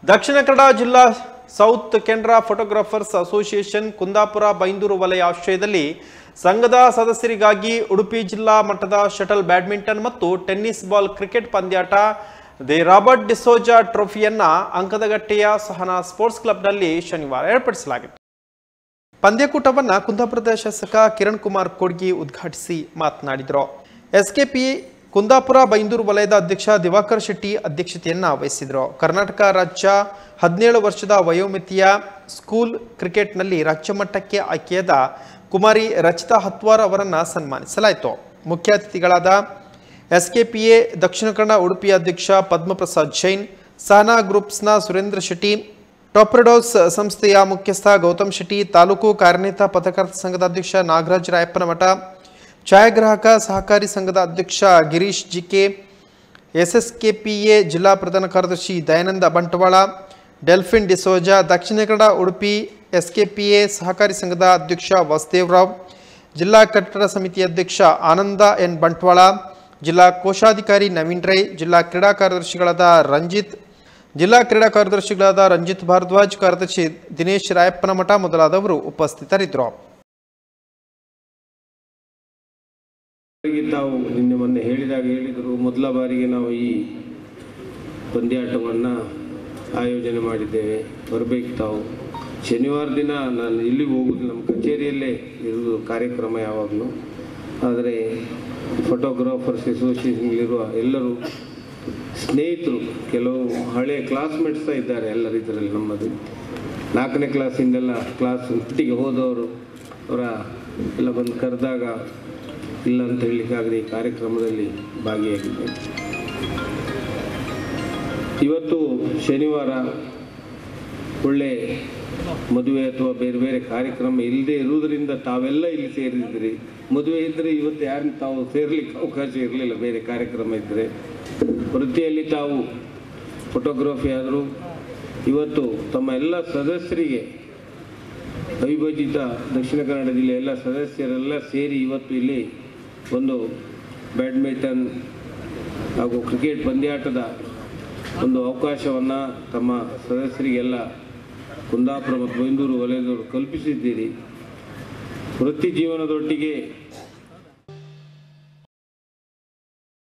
ದಕ್ಷಿಣ ಕನ್ನಡ ಜಿಲ್ಲಾ south Canara photographers association Kundapura Byndoor ವಲಯ ಆಶ್ರಯದಲ್ಲಿ ಸಂಘದ ಸದಸ್ಯರಿಗಾಗಿ ಉಡುಪಿ ಜಿಲ್ಲಾ ಮಟ್ಟದ ಶಟಲ್ ಬ್ಯಾಡ್ಮಿಂಟನ್ ಮತ್ತು ಟೆನ್ನಿಸ್ ಬಾಲ್ ಕ್ರಿಕೆಟ್ ಪಂದ್ಯಾಟ ದಿ ರಾಬರ್ಟ್ ಡಿಸೋಜಾ ಟ್ರೋಫಿಯನ್ನ ಅಂಕದಗಟ್ಟೆಯ ಸಹನಾ ಸ್ಪೋರ್ಟ್ಸ್ ಕ್ಲಬ್ನಲ್ಲಿ ಶನಿವಾರ ಏರ್ಪಡಿಸಲಾಗಿತ್ತು ಪಂದ್ಯಕೂಟವನ್ನ ಕುಂದಾಪುರದ ಶಾಸಕ ಕಿರಣ್ ಕುಮಾರ್ ಕೊಡ್ಗಿ ಉದ್ಘಾಟಿಸಿ ಮಾತನಾಡಿದರು ಎಸ್ಕೆಪಿ ಕುಂದಾಪುರ ಬೈಂದೂರು ವಲಯದ ಅಧ್ಯಕ್ಷ ದಿವಾಕರ್ ಶೆಟ್ಟಿ ಅಧ್ಯಕ್ಷತೆಯನ್ನ ವಹಿಸಿದರು ಕರ್ನಾಟಕ ರಾಜ್ಯ ಹದಿನೇಳು ವರ್ಷದ ವಯೋಮಿತಿಯ ಸ್ಕೂಲ್ ಕ್ರಿಕೆಟ್ನಲ್ಲಿ ರಾಜ್ಯ ಮಟ್ಟಕ್ಕೆ ಆಯ್ಕೆಯಾದ ಕುಮಾರಿ ರಚಿತಾ ಹತ್ವಾರ್ ಅವರನ್ನ ಸನ್ಮಾನಿಸಲಾಯಿತು ಮುಖ್ಯ ಅತಿಥಿಗಳಾದ ಎಸ್ಕೆಪಿಎ ದಕ್ಷಿಣ ಕನ್ನಡ ಉಡುಪಿ ಅಧ್ಯಕ್ಷ ಪದ್ಮಪ್ರಸಾದ್ ಜೈನ್ ಸಹನಾ ಗ್ರೂಪ್ಸ್ನ ಸುರೇಂದ್ರ ಶೆಟ್ಟಿ ಟಾಪ್ರಡೋಸ್ ಸಂಸ್ಥೆಯ ಮುಖ್ಯಸ್ಥ ಗೌತಮ್ ಶೆಟ್ಟಿ ತಾಲೂಕು ಕಾರ್ಯನಿರತ ಪತ್ರಕರ್ತ ಸಂಘದ ಅಧ್ಯಕ್ಷ ನಾಗರಾಜ್ ರಾಯಪ್ಪನಮಠ ಛಾಯಾಗ್ರಾಹಕ ಸಹಕಾರಿ ಸಂಘದ ಅಧ್ಯಕ್ಷ ಗಿರೀಶ್ ಜಿಕೆ ಎಸ್ಎಸ್ಕೆಪಿಎ ಜಿಲ್ಲಾ ಪ್ರಧಾನ ಕಾರ್ಯದರ್ಶಿ ದಯಾನಂದ ಬಂಟ್ವಾಳ ಡೆಲ್ಫಿನ್ ಡಿಸೋಜಾ ದಕ್ಷಿಣ ಕನ್ನಡ ಉಡುಪಿ ಎಸ್ಕೆಪಿಎ ಸಹಕಾರಿ ಸಂಘದ ಅಧ್ಯಕ್ಷ ವಾಸುದೇವರಾವ್ ಜಿಲ್ಲಾ ಕಟ್ಟಡ ಸಮಿತಿ ಅಧ್ಯಕ್ಷ ಆನಂದ ಎನ್ ಬಂಟ್ವಾಳ ಜಿಲ್ಲಾ ಕೋಶಾಧಿಕಾರಿ ನವೀನ್ ರೈ ಜಿಲ್ಲಾ ಕ್ರೀಡಾ ಕಾರ್ಯದರ್ಶಿಗಳಾದ ರಂಜಿತ್ ಜಿಲ್ಲಾ ಕ್ರೀಡಾ ಕಾರ್ಯದರ್ಶಿಗಳಾದ ರಂಜಿತ್ ಭಾರದ್ವಾಜ್ ಕಾರ್ಯದರ್ಶಿ ದಿನೇಶ್ ರಾಯಪ್ಪನಮಠ ಮೊದಲಾದವರು ಉಪಸ್ಥಿತರಿದ್ದರು ಅವರಿಗೆ ತಾವು ನಿನ್ನೆ ಮೊನ್ನೆ ಹೇಳಿದಾಗ ಹೇಳಿದರು ಮೊದಲ ಬಾರಿಗೆ ನಾವು ಈ ಪಂದ್ಯಾಟವನ್ನು ಆಯೋಜನೆ ಮಾಡಿದ್ದೇವೆ ಬರಬೇಕು ತಾವು ಶನಿವಾರ ದಿನ ನಾನು ಇಲ್ಲಿಗೆ ಹೋಗುದು ನಮ್ಮ ಕಚೇರಿಯಲ್ಲೇ ಇರುವುದು ಕಾರ್ಯಕ್ರಮ ಯಾವಾಗಲೂ ಆದರೆ ಫೋಟೋಗ್ರಾಫರ್ಸ್ ಅಸೋಸಿಯೇಷನ್ಲಿರುವ ಎಲ್ಲರೂ ಸ್ನೇಹಿತರು ಕೆಲವು ಹಳೆಯ ಕ್ಲಾಸ್ಮೇಟ್ಸ್ ಸಹ ಇದ್ದಾರೆ ಎಲ್ಲರ ಇದರಲ್ಲಿ ನಮ್ಮದು ನಾಲ್ಕನೇ ಕ್ಲಾಸಿಂದೆಲ್ಲ ಕ್ಲಾಸ್ ಒಟ್ಟಿಗೆ ಹೋದವರು ಅವರ ಎಲ್ಲ ಬಂದು ಕರೆದಾಗ ಇಲ್ಲ ಅಂತ ಹೇಳಲಿಕ್ಕಾಗದೆ ಈ ಕಾರ್ಯಕ್ರಮದಲ್ಲಿ ಭಾಗಿಯಾಗಿದ್ದೇನೆ ಇವತ್ತು ಶನಿವಾರ ಒಳ್ಳೆ ಮದುವೆ ಅಥವಾ ಬೇರೆ ಬೇರೆ ಕಾರ್ಯಕ್ರಮ ಇಲ್ಲದೆ ಇರುವುದರಿಂದ ತಾವೆಲ್ಲ ಇಲ್ಲಿ ಸೇರಿದ್ರಿ ಮದುವೆ ಇದ್ದರೆ ಇವತ್ತು ಯಾರನ್ನ ತಾವು ಸೇರ್ಲಿಕ್ಕೆ ಅವಕಾಶ ಇರಲಿಲ್ಲ ಬೇರೆ ಕಾರ್ಯಕ್ರಮ ಇದ್ದರೆ ವೃತ್ತಿಯಲ್ಲಿ ತಾವು ಫೋಟೋಗ್ರಫಿ ಆದರೂ ಇವತ್ತು ತಮ್ಮ ಎಲ್ಲ ಸದಸ್ಯರಿಗೆ ಅವಿಭಜಿತ ದಕ್ಷಿಣ ಕನ್ನಡ ಜಿಲ್ಲೆಯ ಎಲ್ಲ ಸದಸ್ಯರೆಲ್ಲ ಸೇರಿ ಇವತ್ತು ಇಲ್ಲಿ ಒಂದು ಬ್ಯಾಡ್ಮಿಂಟನ್ ಹಾಗೂ ಕ್ರಿಕೆಟ್ ಪಂದ್ಯಾಟದ ಒಂದು ಅವಕಾಶವನ್ನು ತಮ್ಮ ಸದಸ್ಯರಿಗೆಲ್ಲ ಕುಂದಾಪುರ ಮತ್ತು ಬೈಂದೂರು ವಲಯದವರು ಕಲ್ಪಿಸಿದ್ದೀರಿ ವೃತ್ತಿ ಜೀವನದೊಟ್ಟಿಗೆ